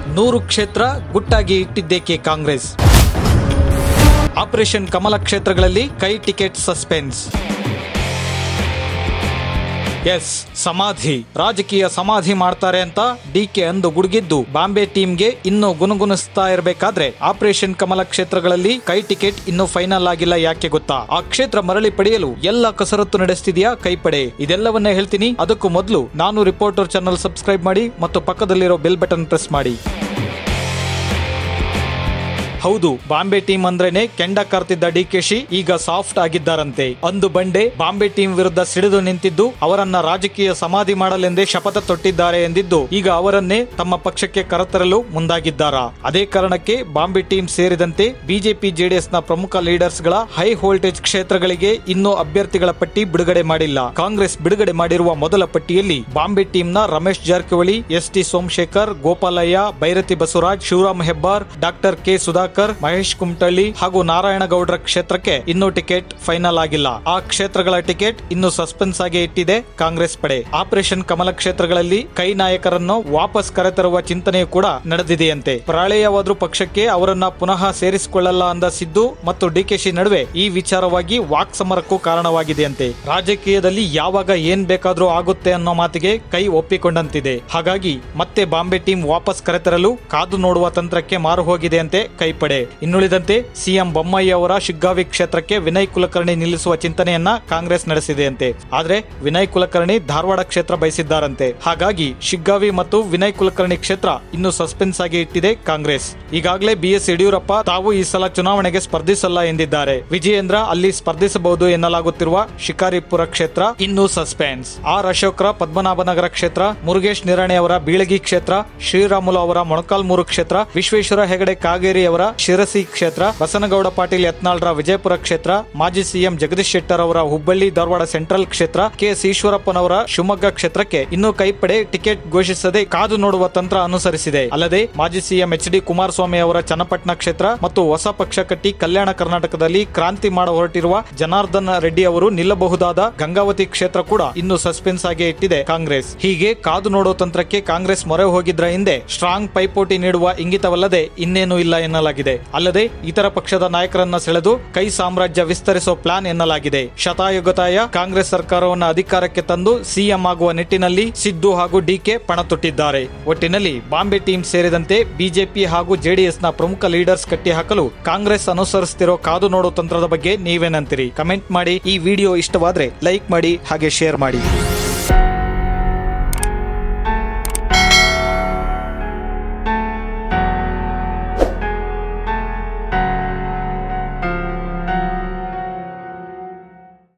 ನೂರು ಕ್ಷೇತ್ರ ಗುಟ್ಟಾಗಿ ಇಟ್ಟಿದ್ದೇಕೆ ಕಾಂಗ್ರೆಸ್ ಆಪರೇಷನ್ ಕಮಲ ಕ್ಷೇತ್ರಗಳಲ್ಲಿ ಕೈ ಟಿಕೆಟ್ ಸಸ್ಪೆನ್ಸ್ ಎಸ್ ಸಮಾಧಿ ರಾಜಕೀಯ ಸಮಾಧಿ ಮಾಡ್ತಾರೆ ಅಂತ ಡಿಕೆ ಅಂದು ಗುಡುಗಿದ್ದು ಬಾಂಬೆ ಟೀಮ್ಗೆ ಇನ್ನು ಗುನುಗುಣಿಸ್ತಾ ಇರಬೇಕಾದ್ರೆ ಆಪರೇಷನ್ ಕಮಲ ಕ್ಷೇತ್ರಗಳಲ್ಲಿ ಕೈ ಟಿಕೆಟ್ ಇನ್ನು ಫೈನಲ್ ಆಗಿಲ್ಲ ಯಾಕೆ ಗೊತ್ತಾ ಆ ಕ್ಷೇತ್ರ ಮರಳಿ ಪಡೆಯಲು ಎಲ್ಲ ಕಸರತ್ತು ನಡೆಸ್ತಿದ್ಯಾ ಕೈಪಡೆ ಇದೆಲ್ಲವನ್ನೇ ಹೇಳ್ತೀನಿ ಅದಕ್ಕೂ ಮೊದಲು ನಾನು ರಿಪೋರ್ಟರ್ ಚಾನಲ್ ಸಬ್ಸ್ಕ್ರೈಬ್ ಮಾಡಿ ಮತ್ತು ಪಕ್ಕದಲ್ಲಿರೋ ಬೆಲ್ ಬಟನ್ ಪ್ರೆಸ್ ಮಾಡಿ ಹೌದು ಬಾಂಬೆ ಟೀಮ್ ಅಂದ್ರೇನೆ ಕೆಂಡ ಕಾರ್ತಿದ್ದ ಡಿಕೆಶಿ ಈಗ ಸಾಫ್ಟ್ ಆಗಿದ್ದಾರಂತೆ ಅಂದು ಬಂಡೆ ಬಾಂಬೆ ಟೀಮ್ ವಿರುದ್ಧ ಸಿಡಿದು ನಿಂತಿದ್ದು ಅವರನ್ನ ರಾಜಕೀಯ ಸಮಾಧಿ ಮಾಡಲೆಂದೇ ಶಪಥ ತೊಟ್ಟಿದ್ದಾರೆ ಎಂದಿದ್ದು ಈಗ ಅವರನ್ನೇ ತಮ್ಮ ಪಕ್ಷಕ್ಕೆ ಕರೆತರಲು ಮುಂದಾಗಿದ್ದಾರಾ ಅದೇ ಕಾರಣಕ್ಕೆ ಬಾಂಬೆ ಟೀಮ್ ಸೇರಿದಂತೆ ಬಿಜೆಪಿ ಜೆಡಿಎಸ್ ನ ಪ್ರಮುಖ ಲೀಡರ್ಸ್ ಗಳ ಹೈ ವೋಲ್ಟೇಜ್ ಕ್ಷೇತ್ರಗಳಿಗೆ ಇನ್ನೂ ಅಭ್ಯರ್ಥಿಗಳ ಪಟ್ಟಿ ಬಿಡುಗಡೆ ಮಾಡಿಲ್ಲ ಕಾಂಗ್ರೆಸ್ ಬಿಡುಗಡೆ ಮಾಡಿರುವ ಮೊದಲ ಪಟ್ಟಿಯಲ್ಲಿ ಬಾಂಬೆ ಟೀಮ್ ನ Ramesh Jarkiholi S T Somashekar Gopalaiah Byrathi Basavaraj Shivaram Hebbar doctor K Sudhakar Mahesh Kumatalli ಹಾಗೂ ನಾರಾಯಣಗೌಡರ ಕ್ಷೇತ್ರಕ್ಕೆ ಇನ್ನೂ ಟಿಕೆಟ್ ಫೈನಲ್ ಆಗಿಲ್ಲ ಆ ಕ್ಷೇತ್ರಗಳ ಟಿಕೆಟ್ ಇನ್ನು ಸಸ್ಪೆನ್ಸ್ ಆಗಿ ಇಟ್ಟಿದೆ ಕಾಂಗ್ರೆಸ್ ಪಡೆ ಆಪರೇಷನ್ ಕಮಲ ಕ್ಷೇತ್ರಗಳಲ್ಲಿ ಕೈ ನಾಯಕರನ್ನು ವಾಪಸ್ ಕರೆತರುವ ಚಿಂತನೆಯೂ ಕೂಡ ನಡೆದಿದೆಯಂತೆ ಪ್ರಾಳೇಯವಾದ್ರೂ ಪಕ್ಷಕ್ಕೆ ಅವರನ್ನ ಪುನಃ ಸೇರಿಸಿಕೊಳ್ಳಲ್ಲ ಅಂದ ಸಿದ್ದು ಮತ್ತು ಡಿಕೆಶಿ ನಡುವೆ ಈ ವಿಚಾರವಾಗಿ ವಾಕ್ ಸಮರಕ್ಕೂ ಕಾರಣವಾಗಿದೆಯಂತೆ ರಾಜಕೀಯದಲ್ಲಿ ಯಾವಾಗ ಏನ್ ಬೇಕಾದ್ರೂ ಆಗುತ್ತೆ ಅನ್ನೋ ಮಾತಿಗೆ ಕೈ ಒಪ್ಪಿಕೊಂಡಂತಿದೆ ಹಾಗಾಗಿ ಮತ್ತೆ ಬಾಂಬೆ ಟೀಮ್ ವಾಪಸ್ ಕರೆತರಲು ಕಾದು ನೋಡುವ ತಂತ್ರಕ್ಕೆ ಮಾರು ಹೋಗಿದೆಯಂತೆ ಕೈಪಡೆ ಇನ್ನುಳಿದಂತೆ ಸಿಎಂ ಬೊಮ್ಮಾಯಿ ಅವರ ಶಿಗ್ಗಾವಿ ಕ್ಷೇತ್ರಕ್ಕೆ ವಿನಯ್ ಕುಲಕರ್ಣಿ ನಿಲ್ಲಿಸುವ ಚಿಂತನೆಯನ್ನ ಕಾಂಗ್ರೆಸ್ ನಡೆಸಿದೆಯಂತೆ ಆದ್ರೆ ವಿನಯ್ ಕುಲಕರ್ಣಿ ಧಾರವಾಡ ಕ್ಷೇತ್ರ ಬಯಸಿದ್ದಾರಂತೆ ಹಾಗಾಗಿ ಶಿಗ್ಗಾವಿ ಮತ್ತು ವಿನಯ್ ಕುಲಕರ್ಣಿ ಕ್ಷೇತ್ರ ಇನ್ನು ಸಸ್ಪೆನ್ಸ್ ಆಗಿ ಇಟ್ಟಿದೆ ಕಾಂಗ್ರೆಸ್ ಈಗಾಗಲೇ ಬಿಎಸ್ ಯಡಿಯೂರಪ್ಪ ತಾವು ಈ ಸಲ ಚುನಾವಣೆಗೆ ಸ್ಪರ್ಧಿಸಲ್ಲ ಎಂದಿದ್ದಾರೆ ವಿಜಯೇಂದ್ರ ಅಲ್ಲಿ ಸ್ಪರ್ಧಿಸಬಹುದು ಎನ್ನಲಾಗುತ್ತಿರುವ ಶಿಕಾರಿಪುರ ಕ್ಷೇತ್ರ ಇನ್ನೂ ಸಸ್ಪೆನ್ಸ್ ಆರ್ ಅಶೋಕ್ರ ಪದ್ಮನಾಭನಗರ ಕ್ಷೇತ್ರ ಮುರುಗೇಶ್ ನಿರಾಣಿ ಅವರ ಬೀಳಗಿ ಕ್ಷೇತ್ರ ಶ್ರೀರಾಮುಲು ಅವರ ಮೊಣಕಾಲ್ಮೂರು ಕ್ಷೇತ್ರ ವಿಶ್ವೇಶ್ವರ ಹೆಗಡೆ ಕಾಗೇರಿ ಅವರ ಶಿರಸಿ ಕ್ಷೇತ್ರ ಬಸನಗೌಡ ಪಾಟೀಲ್ ಯತ್ನಾಳ್ರ ವಿಜಯಪುರ ಕ್ಷೇತ್ರ ಮಾಜಿ ಸಿಎಂ ಜಗದೀಶ್ ಶೆಟ್ಟರ್ ಅವರ ಹುಬ್ಬಳ್ಳಿ ಧಾರವಾಡ ಸೆಂಟ್ರಲ್ ಕ್ಷೇತ್ರ ಕೆಎಸ್ ಈಶ್ವರಪ್ಪನವರ ಶಿವಮೊಗ್ಗ ಕ್ಷೇತ್ರಕ್ಕೆ ಇನ್ನೂ ಕೈಪಡೆ ಟಿಕೆಟ್ ಘೋಷಿಸದೆ ಕಾದು ನೋಡುವ ತಂತ್ರ ಅನುಸರಿಸಿದೆ ಅಲ್ಲದೆ ಮಾಜಿ ಸಿಎಂ ಎಚ್ ಡಿ ಕುಮಾರಸ್ವಾಮಿ ಅವರ ಚನ್ನಪಟ್ಟಣ ಕ್ಷೇತ್ರ ಮತ್ತು ಹೊಸ ಪಕ್ಷ ಕಟ್ಟಿ ಕಲ್ಯಾಣ ಕರ್ನಾಟಕದಲ್ಲಿ ಕ್ರಾಂತಿ ಮಾಡ ಹೊರಟಿರುವ ಜನಾರ್ದನ್ ರೆಡ್ಡಿ ಅವರು ನಿಲ್ಲಬಹುದಾದ ಗಂಗಾವತಿ ಕ್ಷೇತ್ರ ಕೂಡ ಇನ್ನು ಸಸ್ಪೆನ್ಸ್ ಆಗಿ ಇಟ್ಟಿದೆ ಕಾಂಗ್ರೆಸ್ ಹೀಗೆ ಕಾದು ನೋಡೋ ತಂತ್ರಕ್ಕೆ ಕಾಂಗ್ರೆಸ್ ಮೊರೆ ಹೋಗಿದ್ರ ಹಿಂದೆ ಸ್ಟ್ರಾಂಗ್ ಪೈಪೋಟಿ ನೀಡುವ ಇಂಗಿತವಲ್ಲದೆ ಇನ್ನೇನು ಇಲ್ಲ ಎನ್ನಲಾಗಿದೆ ಅಲ್ಲದೆ ಇತರ ಪಕ್ಷದ ನಾಯಕರನ್ನ ಸೆಳೆದು ಕೈ ಸಾಮ್ರಾಜ್ಯ ವಿಸ್ತರಿಸೋ ಪ್ಲಾನ್ ಎನ್ನಲಾಗಿದೆ ಶತಾಯುಗತಾಯ ಕಾಂಗ್ರೆಸ್ ಸರ್ಕಾರವನ್ನು ಅಧಿಕಾರಕ್ಕೆ ತಂದು ಸಿಎಂ ಆಗುವ ನಿಟ್ಟಿನಲ್ಲಿ ಸಿದ್ದು ಹಾಗೂ ಡಿಕೆ ಪಣ ತೊಟ್ಟಿದ್ದಾರೆ ಒಟ್ಟಿನಲ್ಲಿ ಬಾಂಬೆ ಟೀಮ್ ಸೇರಿದಂತೆ ಬಿಜೆಪಿ ಹಾಗೂ ಜೆಡಿಎಸ್ ನ ಪ್ರಮುಖ ಲೀಡರ್ಸ್ ಕಟ್ಟಿ ಹಾಕಲು ಕಾಂಗ್ರೆಸ್ ಅನುಸರಿಸುತ್ತಿರೋ ಕಾದು ನೋಡೋ ತಂತ್ರದ ಬಗ್ಗೆ ನೀವೇನಂತೀರಿ ಕಮೆಂಟ್ ಮಾಡಿ ಈ ವಿಡಿಯೋ ಇಷ್ಟವಾದ್ರೆ ಲೈಕ್ ಮಾಡಿ ಹಾಗೆ ಶೇರ್ ಮಾಡಿ